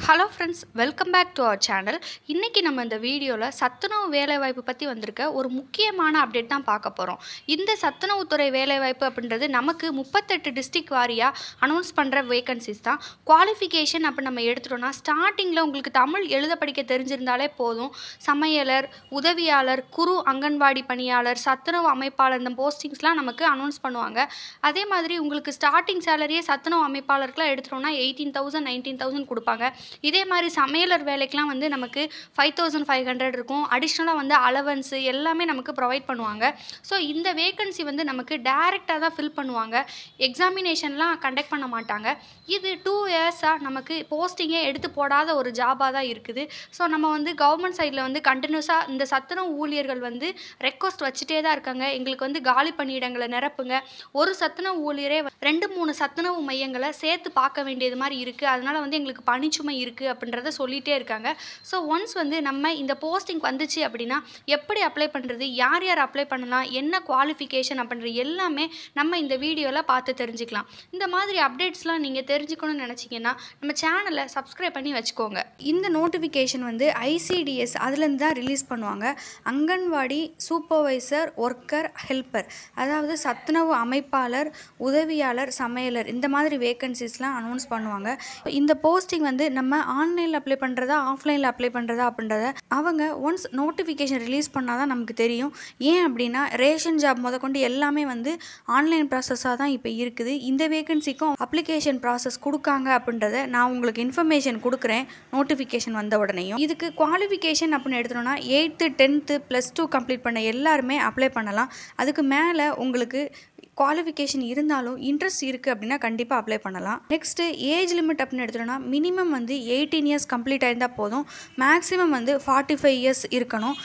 hello friends welcome back to our channel இன்றைக்கி நம்ம இந்த வீடியோவில் சத்துணவு வேலைவாய்ப்பு பற்றி வந்திருக்க ஒரு முக்கியமான அப்டேட் தான் பார்க்க போகிறோம் இந்த சத்துணவுத்துறை வேலைவாய்ப்பு அப்படின்றது நமக்கு முப்பத்தெட்டு டிஸ்ட்ரிக் வாரியாக அனௌன்ஸ் பண்ணுற வேகன்சிஸ் தான் குவாலிஃபிகேஷன் அப்படி நம்ம எடுத்துட்டோம்னா ஸ்டார்டிங்கில் உங்களுக்கு தமிழ் எழுத படிக்க தெரிஞ்சிருந்தாலே போதும் சமையலர் உதவியாளர் குறு அங்கன்வாடி பணியாளர் சத்துணவு அமைப்பாளர் இந்த போஸ்டிங்ஸ்லாம் நமக்கு அனௌன்ஸ் பண்ணுவாங்க அதே மாதிரி உங்களுக்கு ஸ்டார்டிங் சேலரியே சத்துணவு அமைப்பாளருக்குலாம் எடுத்துட்டோம்னா எயிட்டீன் தௌசண்ட் நைன்டீன் தௌசண்ட் கொடுப்பாங்க இதே மாதிரி சமையலர் வேலைக்கெலாம் வந்து நமக்கு ஃபைவ் தௌசண்ட் ஃபைவ் ஹண்ட்ரட் இருக்கும் அடிஷ்னலாக வந்து அலவன்ஸு எல்லாமே நமக்கு ப்ரொவைட் பண்ணுவாங்க ஸோ இந்த வேகன்சி வந்து நமக்கு டேரெக்டாக தான் ஃபில் பண்ணுவாங்க எக்ஸாமினேஷன்லாம் கண்டக்ட் பண்ண மாட்டாங்க இது டூ இயர்ஸாக நமக்கு போஸ்டிங்கே எடுத்து போடாத ஒரு ஜாபாக தான் இருக்குது ஸோ நம்ம வந்து கவர்மெண்ட் சைடில் வந்து கண்டினியூஸாக இந்த சத்துணவு ஊழியர்கள் வந்து ரெக்வஸ்ட் வச்சுட்டே தான் இருக்காங்க எங்களுக்கு வந்து காலி பணியிடங்களை நிரப்புங்க ஒரு சத்துணவு ஊழியரே ரெண்டு மூணு சத்துணவு மையங்களை சேர்த்து பார்க்க வேண்டியது மாதிரி இருக்குது அதனால் வந்து எங்களுக்கு பணிச்சுமை இருக்குது அப்படின்றத சொல்லிகிட்டே இருக்காங்க ஸோ ஒன்ஸ் வந்து நம்ம இந்த போஸ்டிங் வந்துச்சு அப்படின்னா எப்படி அப்ளை பண்ணுறது யார் யார் அப்ளை பண்ணலாம் என்ன குவாலிஃபிகேஷன் அப்படின்ற எல்லாமே நம்ம இந்த வீடியோவில் பார்த்து தெரிஞ்சுக்கலாம் இந்த மாதிரி அப்டேட்ஸ்லாம் நீங்கள் தெரிஞ்சுக்கணும்னு நினச்சிங்கன்னா நம்ம சேனலை சப்ஸ்கிரைப் பண்ணி வச்சுக்கோங்க இந்த நோட்டிஃபிகேஷன் வந்து ஐசிடிஎஸ் அதுலேருந்து தான் ரிலீஸ் பண்ணுவாங்க அங்கன்வாடி சூப்பர்வைசர் ஒர்க்கர் ஹெல்ப்பர் அதாவது சத்துணவு அமைப்பாளர் உதவியாளர் சமையலர் இந்த மாதிரி வேகன்சிஸ்லாம் அனௌன்ஸ் பண்ணுவாங்க இந்த போஸ்டிங் வந்து நம்ம ஆன்லைனில் அப்ளை பண்ணுறதா ஆஃப்லைனில் அப்ளை பண்ணுறதா அப்படின்றத அவங்க ஒன்ஸ் நோட்டிஃபிகேஷன் ரிலீஸ் பண்ணால் தான் நமக்கு தெரியும் ஏன் அப்படின்னா ரேஷன் ஜாப் முதற்கொண்டு எல்லாமே வந்து ஆன்லைன் ப்ராசஸாக தான் இப்போ இருக்குது இந்த வேகன்சிக்கும் அப்ளிகேஷன் ப்ராசஸ் கொடுக்காங்க அப்படின்றத நான் உங்களுக்கு இன்ஃபர்மேஷன் கொடுக்குறேன் நோட்டிஃபிகேஷன் வந்த உடனேயும் இதுக்கு குவாலிஃபிகேஷன் அப்படின்னு எடுத்தோம்னா eighth tenth plus two complete பண்ண எல்லாருமே அப்ளை பண்ணலாம் அதுக்கு மேலே உங்களுக்கு குவாலிஃபிகேஷன் இருந்தாலும் இன்ட்ரெஸ்ட் இருக்குது அப்படின்னா கண்டிப்பாக அப்ளை பண்ணலாம் நெக்ஸ்ட்டு ஏஜ் லிமிட் அப்படின்னு எடுத்துட்டோம்னா மினிமம் வந்து எயிட்டீன் இயர்ஸ் கம்ப்ளீட் ஆயிருந்தால் போதும் மேக்ஸிமம் வந்து ஃபார்ட்டி ஃபைவ் இயர்ஸ் இருக்கணும்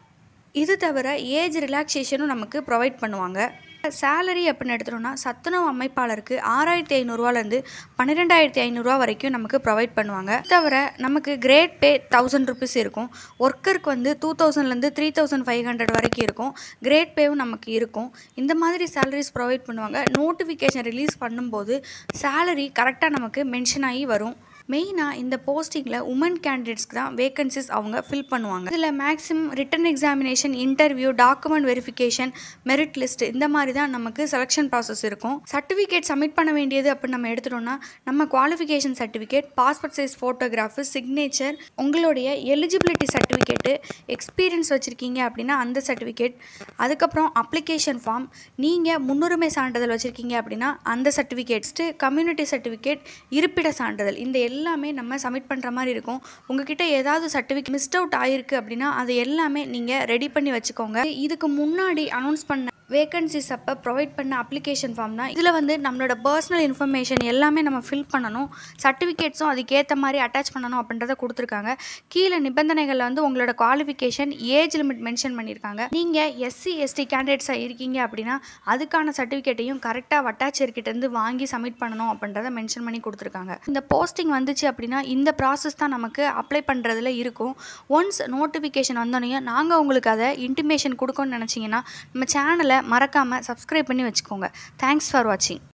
இது தவிர ஏஜ் ரிலாக்ஸேஷனும் நமக்கு ப்ரொவைட் பண்ணுவாங்க சேலரி அப்படின்னு எடுத்துட்டோம்னா சத்துணவு அமைப்பாளருக்கு ஆறாயிரத்தி ஐநூறுரூவாலேருந்து பன்னிரெண்டாயிரத்தி ஐநூறுரூவா வரைக்கும் நமக்கு ப்ரொவைட் பண்ணுவாங்க இது தவிர நமக்கு கிரேட் பே தௌசண்ட் ருபீஸ் இருக்கும் ஒர்க்கருக்கு வந்து டூ தௌசண்ட்லேருந்து த்ரீ தௌசண்ட் ஃபைவ் ஹண்ட்ரட் வரைக்கும் இருக்கும் கிரேட் பேவும் நமக்கு இருக்கும் இந்த மாதிரி சேலரிஸ் ப்ரொவைட் பண்ணுவாங்க நோட்டிஃபிகேஷன் ரிலீஸ் பண்ணும்போது சேலரி கரெக்டாக நமக்கு மென்ஷன் ஆகி வரும் மெயினாக இந்த போஸ்டிங்கில் உமன் கேண்டிடேட்ஸ்க்கு தான் வேகன்சிஸ் அவங்க ஃபில் பண்ணுவாங்க இதில் maximum written examination interview document verification merit list இந்த மாதிரி தான் நமக்கு செலெக்ஷன் ப்ராசஸ் இருக்கும் சர்டிஃபிகேட் சப்மிட் பண்ண வேண்டியது அப்படின்னு நம்ம எடுத்துட்டோம்னா நம்ம qualification certificate passport size photograph signature உங்களுடைய எலிஜிபிலிட்டி சர்டிஃபிகேட்டு எக்ஸ்பீரியன்ஸ் வச்சுருக்கீங்க அப்படின்னா அந்த சர்டிஃபிகேட் அதுக்கப்புறம் அப்ளிகேஷன் ஃபார்ம் நீங்கள் முன்னுரிமை சான்றிதழ் வச்சுருக்கீங்க அப்படின்னா அந்த சர்டிஃபிகேட்ஸ்ட்டு கம்யூனிட்டி சர்டிஃபிகேட் இருப்பிட சான்றிதழ் இந்த எல்லாமே நம்ம சப்மிட் பண்ணுற மாதிரி இருக்கும் உங்ககிட்ட ஏதாவது சர்டிஃபிகேட் மிஸ்ட் அவுட் ஆயிருக்கு அப்படின்னா அது எல்லாமே நீங்கள் ரெடி பண்ணி வச்சுக்கோங்க இதுக்கு முன்னாடி அனௌன்ஸ் பண்ண வேகன்சிஸ் அப்போ ப்ரொவைட் பண்ண அப்ளிகேஷன் ஃபார்ம் தான் இதில் வந்து நம்மளோட பர்சனல் இன்ஃபர்மேஷன் எல்லாமே நம்ம ஃபில் பண்ணணும் சர்டிஃபிகேட்ஸும் அதுக்கேற்ற மாதிரி அட்டாச் பண்ணணும் அப்படின்றத கொடுத்துருக்காங்க கீழே நிபந்தனைகளில் வந்து உங்களோட குவாலிஃபிகேஷன் ஏஜ் லிமிட் மென்ஷன் பண்ணியிருக்காங்க நீங்கள் எஸ்சி எஸ்டி கேண்டிடேட்ஸாக இருக்கீங்க அப்படின்னா அதுக்கான சர்டிஃபிகேட்டையும் கரெக்டாக வட்டாட்சியர்கிட்டேருந்து வாங்கி சப்மிட் பண்ணணும் அப்படின்றத மென்ஷன் பண்ணி கொடுத்துருக்காங்க இந்த போஸ்டிங் வந்துச்சு அப்படின்னா இந்த ப்ராசஸ் தான் நமக்கு அப்ளை பண்ணுறதுல இருக்கும் ஒன்ஸ் நோட்டிஃபிகேஷன் வந்தோடனே நாங்கள் உங்களுக்கு அதை இன்டிமேஷன் கொடுக்கணும்னு நினச்சிங்கன்னா நம்ம சேனலை மறக்காமல் சப்ஸ்கிரைப் பண்ணி வச்சுக்கோங்க தேங்க்ஸ் ஃபார் வாட்சிங்